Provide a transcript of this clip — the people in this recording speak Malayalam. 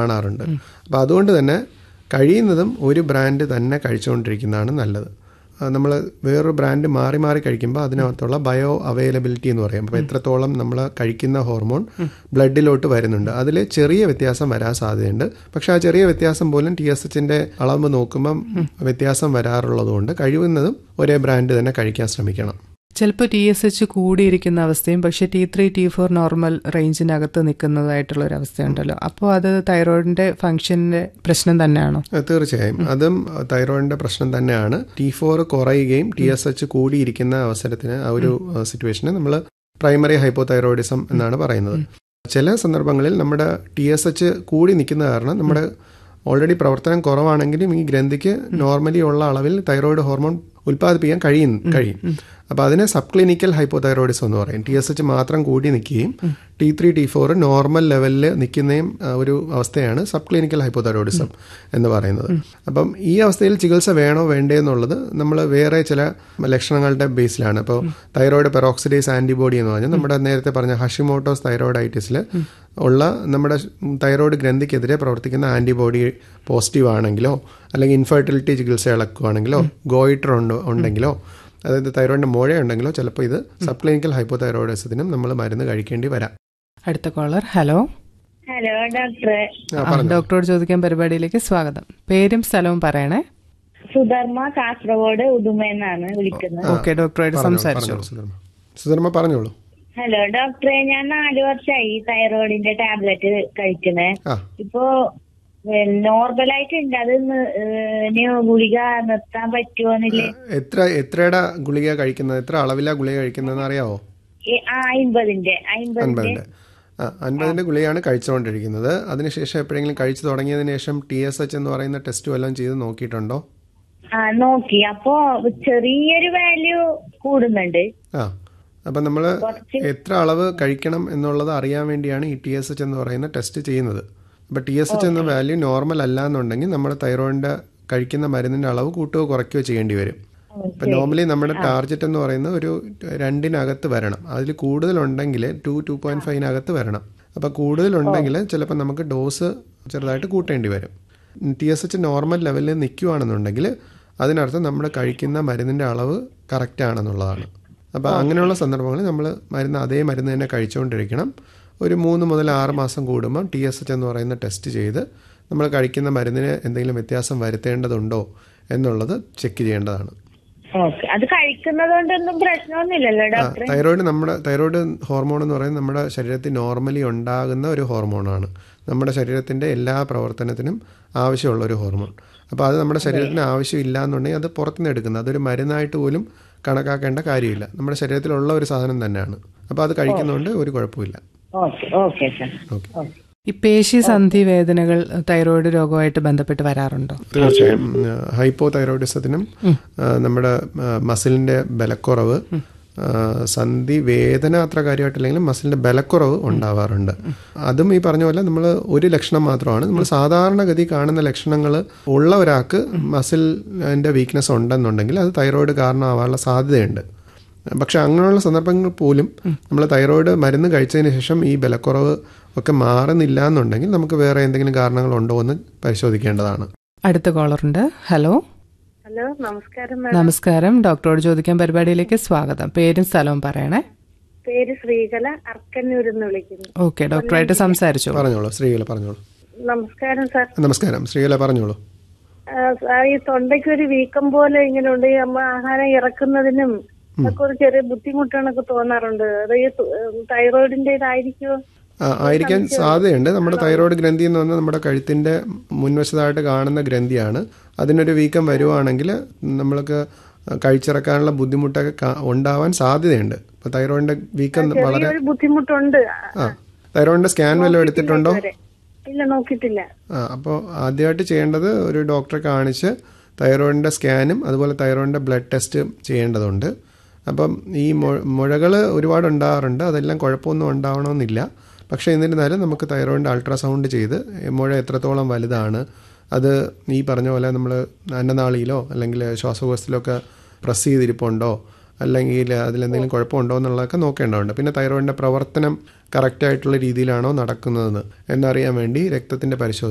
കാണാറുണ്ട് അപ്പോൾ അതുകൊണ്ട് തന്നെ കഴിയുന്നതും ഒരു ബ്രാൻഡ് തന്നെ കഴിച്ചുകൊണ്ടിരിക്കുന്നതാണ് നല്ലത് നമ്മൾ വേറൊരു ബ്രാൻഡ് മാറി മാറി കഴിക്കുമ്പോൾ അതിനകത്തുള്ള ബയോ അവൈലബിലിറ്റി എന്ന് പറയും അപ്പോൾ എത്രത്തോളം നമ്മൾ കഴിക്കുന്ന ഹോർമോൺ ബ്ലഡിലോട്ട് വരുന്നുണ്ട് അതിൽ ചെറിയ വ്യത്യാസം വരാൻ സാധ്യതയുണ്ട് പക്ഷെ ആ ചെറിയ വ്യത്യാസം പോലും ടി എസ് എച്ചിൻ്റെ അളവ് നോക്കുമ്പം വ്യത്യാസം വരാറുള്ളതുകൊണ്ട് കഴിയുന്നതും ഒരേ ബ്രാൻഡ് തന്നെ കഴിക്കാൻ ശ്രമിക്കണം ചിലപ്പോൾ ടി എസ് എച്ച് കൂടിയിരിക്കുന്ന അവസ്ഥയും പക്ഷേ T three T four normal റേഞ്ചിനകത്ത് നിൽക്കുന്നതായിട്ടുള്ള ഒരു അവസ്ഥയുണ്ടല്ലോ അപ്പോൾ അത് തൈറോയിഡിന്റെ ഫംഗ്ഷന്റെ പ്രശ്നം തന്നെയാണോ അഹ് തീർച്ചയായും അതും തൈറോയിഡിന്റെ പ്രശ്നം തന്നെയാണ് ടി ഫോർ കുറയുകയും ടി എസ് എച്ച് കൂടിയിരിക്കുന്ന അവസരത്തിന് ആ ഒരു സിറ്റുവേഷന് നമ്മൾ പ്രൈമറി ഹൈപ്പോതൈറോയിഡിസം എന്നാണ് പറയുന്നത് ചില സന്ദർഭങ്ങളിൽ നമ്മുടെ ടി എസ് എച്ച് കൂടി നിൽക്കുന്ന കാരണം നമ്മുടെ ഓൾറെഡി പ്രവർത്തനം കുറവാണെങ്കിലും ഈ ഗ്രന്ഥിക്ക് നോർമലി ഉള്ള അളവിൽ തൈറോയിഡ് ഹോർമോൺ ഉൽപ്പാദിപ്പിക്കാൻ കഴിയും കഴിയും അപ്പോൾ അതിനെ സബ് ക്ലിനിക്കൽ ഹൈപ്പോതൈറോയിഡിസം എന്ന് പറയും ടി എസ് എച്ച് മാത്രം കൂടി നിൽക്കുകയും T three T four normal ലെവലിൽ നിൽക്കുന്നതും ആ, ഒരു അവസ്ഥയാണ് സബ് ക്ലിനിക്കൽ ഹൈപ്പോതൈറോയിഡിസം എന്ന് പറയുന്നത് അപ്പം ഈ അവസ്ഥയിൽ ചികിത്സ വേണോ വേണ്ടേ എന്നുള്ളത് നമ്മൾ വേറെ ചില ലക്ഷണങ്ങളുടെ ബേസിലാണ് അപ്പോൾ തൈറോയിഡ് പെറോക്സിഡേസ് ആന്റിബോഡി എന്ന് പറഞ്ഞാൽ നമ്മുടെ നേരത്തെ പറഞ്ഞ ഹഷിമോട്ടോസ് തൈറോയിഡൈറ്റിസിൽ ഉള്ള നമ്മുടെ തൈറോയിഡ് ഗ്രന്ഥിക്കെതിരെ പ്രവർത്തിക്കുന്ന ആന്റിബോഡി പോസിറ്റീവ് ആണെങ്കിലോ അല്ലെങ്കിൽ ഇൻഫെർട്ടിലിറ്റി ചികിത്സ ഇളക്കുകയാണെങ്കിലോ ഗോയിറ്റർ ഉണ്ട് ഉണ്ടെങ്കിലോ അതായത് തൈറോയിഡിന്റെ മുഴയുണ്ടെങ്കിലോ ചിലപ്പോൾ ഇത് സബ് ക്ലിനിക്കൽ ഹൈപ്പോതൈറോയിഡിസത്തിനും നമ്മൾ മരുന്ന് കഴിക്കേണ്ടി വരാം അടുത്ത കോളർ ഹലോ ഹലോ ഡോക്ടറെ ആ, ആ, പറഞ്ഞോ. ഡോക്ടറോട് ചോദിക്കാൻ പരിപാടിയിലേക്ക് സ്വാഗതം പേരും സ്ഥലവും പറയണേ സുധർമ്മ കാസർഗോഡ് ഉദുമയെന്നാണ് വിളിക്കുന്നത് ഓക്കെ ഡോക്ടറായിട്ട് പറഞ്ഞോളൂ, സംസാരിച്ചു പറഞ്ഞോളൂ, സുധർമ്മ സുധർമ്മ പറഞ്ഞോളൂ ഹലോ ഡോക്ടറെ ഞാൻ നാല് വർഷമായി തൈറോയിഡിന്റെ ടാബ്ലറ്റ് കഴിക്കണേ ആ ഇപ്പോ നോർമലായിട്ടുണ്ട് അത് നി- ഏഹ് ഇനി ഗുളിക നിർത്താൻ പറ്റുമോന്നില്ലേ എത്ര എത്രയുടെ ഗുളിക കഴിക്കുന്നത് എത്ര അളവിലാ ഗുളിക കഴിക്കുന്നതെന്ന് അറിയാവോ ഏ, ആ അമ്പതിന്റെ അമ്പതിന്റെ അൻപതിൻ്റെ ആ അൻപതിൻ്റെ ഗുളികയാണ് കഴിച്ചുകൊണ്ടിരിക്കുന്നത് അതിനുശേഷം എപ്പോഴെങ്കിലും കഴിച്ചു തുടങ്ങിയതിന് ശേഷം ടി എസ് എച്ച് എന്ന് പറയുന്ന ടെസ്റ്റ് വല്ലതും ചെയ്ത് നോക്കിയിട്ടുണ്ടോ ആ നോക്കി അപ്പോ ചെറിയൊരു വാല്യൂ കൂടുന്നുണ്ട് ആ അപ്പം നമ്മൾ എത്ര അളവ് കഴിക്കണം എന്നുള്ളത് അറിയാൻ വേണ്ടിയാണ് ഈ ടി എസ് എച്ച് എന്ന് പറയുന്ന ടെസ്റ്റ് ചെയ്യുന്നത് അപ്പോൾ ടി എസ് എച്ച് എന്ന വാല്യൂ നോർമൽ അല്ല എന്നുണ്ടെങ്കിൽ നമ്മുടെ തൈറോയിഡിൻ്റെ കഴിക്കുന്ന മരുന്നിൻ്റെ അളവ് കൂട്ടുകയോ കുറയ്ക്കുകയോ ചെയ്യേണ്ടി വരും ഇപ്പം നോർമലി നമ്മുടെ ടാർഗറ്റ് എന്ന് പറയുന്നത് ഒരു രണ്ടിനകത്ത് വരണം അതിൽ കൂടുതലുണ്ടെങ്കിൽ ടു ടു പോയിൻറ്റ് ഫൈവിനകത്ത് വരണം അപ്പോൾ കൂടുതലുണ്ടെങ്കിൽ ചിലപ്പോൾ നമുക്ക് ഡോസ് ചെറുതായിട്ട് കൂട്ടേണ്ടി വരും ടി എസ് എച്ച് നോർമൽ ലെവലിൽ നിൽക്കുകയാണെന്നുണ്ടെങ്കിൽ അതിനർത്ഥം നമ്മൾ കഴിക്കുന്ന മരുന്നിൻ്റെ അളവ് കറക്റ്റ് ആണെന്നുള്ളതാണ് അപ്പോൾ അങ്ങനെയുള്ള സന്ദർഭങ്ങളിൽ നമ്മൾ മരുന്ന് അതേ മരുന്ന് തന്നെ കഴിച്ചുകൊണ്ടിരിക്കണം ഒരു മൂന്ന് മുതൽ ആറ് മാസം കൂടുമ്പോൾ ടി എസ് എച്ച് എന്ന് പറയുന്ന ടെസ്റ്റ് ചെയ്ത് നമ്മൾ കഴിക്കുന്ന മരുന്നിന് എന്തെങ്കിലും വ്യത്യാസം വരുത്തേണ്ടതുണ്ടോ എന്നുള്ളത് ചെക്ക് ചെയ്യേണ്ടതാണ് ഓക്കെ അത് കഴിക്കുന്നത് കൊണ്ടൊന്നും പ്രശ്നമൊന്നുമില്ലല്ലോ ആ, ഡോക്ടറെ തൈറോയിഡ് നമ്മുടെ തൈറോയിഡ് ഹോർമോൺ എന്ന് പറയുന്നത് നമ്മുടെ ശരീരത്തിൽ നോർമലി ഉണ്ടാകുന്ന ഒരു ഹോർമോണാണ് നമ്മുടെ ശരീരത്തിൻ്റെ എല്ലാ പ്രവർത്തനത്തിനും ആവശ്യമുള്ള ഒരു ഹോർമോൺ അപ്പോൾ അത് നമ്മുടെ ശരീരത്തിന് ആവശ്യമില്ല എന്നുണ്ടെങ്കിൽ അത് പുറത്തുനിന്ന് എടുക്കുന്നത് അതൊരു മരുന്നായിട്ട് പോലും കണക്കാക്കേണ്ട കാര്യമില്ല നമ്മുടെ ശരീരത്തിലുള്ള ഒരു സാധനം തന്നെയാണ് അപ്പോൾ അത് കഴിക്കുന്നതുകൊണ്ട് ഒരു കുഴപ്പമില്ല okay okay sir okay okay ഈ പേശി സന്ധി വേദനകൾ തൈറോയിഡ് രോഗമായിട്ട് ബന്ധപ്പെട്ട് വരാറുണ്ടോ തീർച്ചയായും ഹൈപ്പോ തൈറോയിഡിസത്തിനും നമ്മുടെ മസിലിൻ്റെ ബലക്കുറവ് ആ, സന്ധി വേദന അത്ര കാര്യമായിട്ടില്ലെങ്കിലും മസിലിൻ്റെ ബലക്കുറവ് ഉണ്ടാവാറുണ്ട് അതും ഈ പറഞ്ഞ പോലെ നമ്മൾ ഒരു ലക്ഷണം മാത്രമാണ് നമ്മൾ സാധാരണഗതി കാണുന്ന ലക്ഷണങ്ങൾ ഉള്ള ഒരാൾക്ക് മസിലിൻ്റെ വീക്ക്നെസ് ഉണ്ടെന്നുണ്ടെങ്കിൽ അത് തൈറോയിഡ് കാരണമാവാനുള്ള സാധ്യതയുണ്ട് പക്ഷെ അങ്ങനെയുള്ള സന്ദർഭങ്ങൾ പോലും നമ്മൾ തൈറോയിഡ് മരുന്ന് കഴിച്ചതിന് ശേഷം ഈ ബലക്കുറവ് ഒക്കെ മാറുന്നില്ല എന്നുണ്ടെങ്കിൽ നമുക്ക് വേറെ എന്തെങ്കിലും കാരണങ്ങളുണ്ടോ എന്ന് പരിശോധിക്കേണ്ടതാണ് അടുത്ത കോളറുണ്ട് ഹലോ ഹലോ നമസ്കാരം നമസ്കാരം ഡോക്ടറോട് ചോദിക്കാൻ പരിപാടിയിലേക്ക് സ്വാഗതം പേരും സ്ഥലവും പറയണേ പേര് ശ്രീകല അർക്കന്നൂരിൽ നിന്ന് വിളിക്കുന്നു ഓക്കെ ഡോക്ടറായിട്ട് സംസാരിച്ചു പറഞ്ഞോളൂ ശ്രീകല പറഞ്ഞോളൂ നമസ്കാരം സാർ നമസ്കാരം ശ്രീകല പറഞ്ഞോളൂ ആ, സാർ, ഈ തൊണ്ടയ്ക്ക് ഒരു വീക്കം പോലെ ഇങ്ങനെ ഉണ്ട് ഈ നമ്മ ആഹാരം ഇറക്കുന്നതിനും ഒക്കെ ഒരു ചെറിയ ബുദ്ധിമുട്ടാണൊക്കെ തോന്നാറുണ്ട് അത് ഈ തു- തൈറോയിഡിന്റെ ഇതായിരിക്കുമോ ആ, ആയിരിക്കാൻ സാധ്യതയുണ്ട് നമ്മുടെ തൈറോയ്ഡ് ഗ്രന്ഥി എന്ന് പറഞ്ഞാൽ നമ്മുടെ കഴുത്തിൻ്റെ മുൻവശത്തായിട്ട് കാണുന്ന ഗ്രന്ഥിയാണ് അതിനൊരു വീക്കം വരുവാണെങ്കിൽ നമ്മൾക്ക് കഴിച്ചിറക്കാനുള്ള ബുദ്ധിമുട്ടൊക്കെ കാ- ഉണ്ടാവാൻ സാധ്യതയുണ്ട് ഇപ്പോൾ തൈറോയിഡിൻ്റെ വീക്കം വളരെ ഒരു ബുദ്ധിമുട്ടുണ്ട് ആ തൈറോയിഡിൻ്റെ സ്കാൻ വല്ലതും എടുത്തിട്ടുണ്ടോ ഇല്ല നോക്കിയിട്ടില്ല ആ അപ്പോൾ ആദ്യമായിട്ട് ചെയ്യേണ്ടത് ഒരു ഡോക്ടറെ കാണിച്ച് തൈറോയിഡിൻ്റെ സ്കാനും അതുപോലെ തൈറോയിഡിൻ്റെ ബ്ലഡ് ടെസ്റ്റ് ചെയ്യേണ്ടതുണ്ട് അപ്പം ഈ മുഴകൾ ഒരുപാട് ഉണ്ടാകാറുണ്ട് അതെല്ലാം കുഴപ്പമൊന്നും ഉണ്ടാവണമെന്നില്ല പക്ഷേ എന്നിരുന്നാലും നമുക്ക് തൈറോയിഡിൻ്റെ അൾട്രാസൗണ്ട് ചെയ്ത് മുഴ എത്രത്തോളം വലുതാണ് അത് ഈ പറഞ്ഞ പോലെ നമ്മൾ അന്നനാളിയിലോ അല്ലെങ്കിൽ ശ്വാസകോശത്തിലോ ഒക്കെ പ്രസ് ചെയ്തിരിപ്പുണ്ടോ അല്ലെങ്കിൽ അതിലെന്തെങ്കിലും കുഴപ്പമുണ്ടോ എന്നുള്ളതൊക്കെ നോക്കേണ്ടതുണ്ട് പിന്നെ തൈറോയിഡിൻ്റെ പ്രവർത്തനം കറക്റ്റായിട്ടുള്ള രീതിയിലാണോ നടക്കുന്നതെന്ന് എന്നറിയാൻ വേണ്ടി രക്തത്തിൻ്റെ പരിശോധന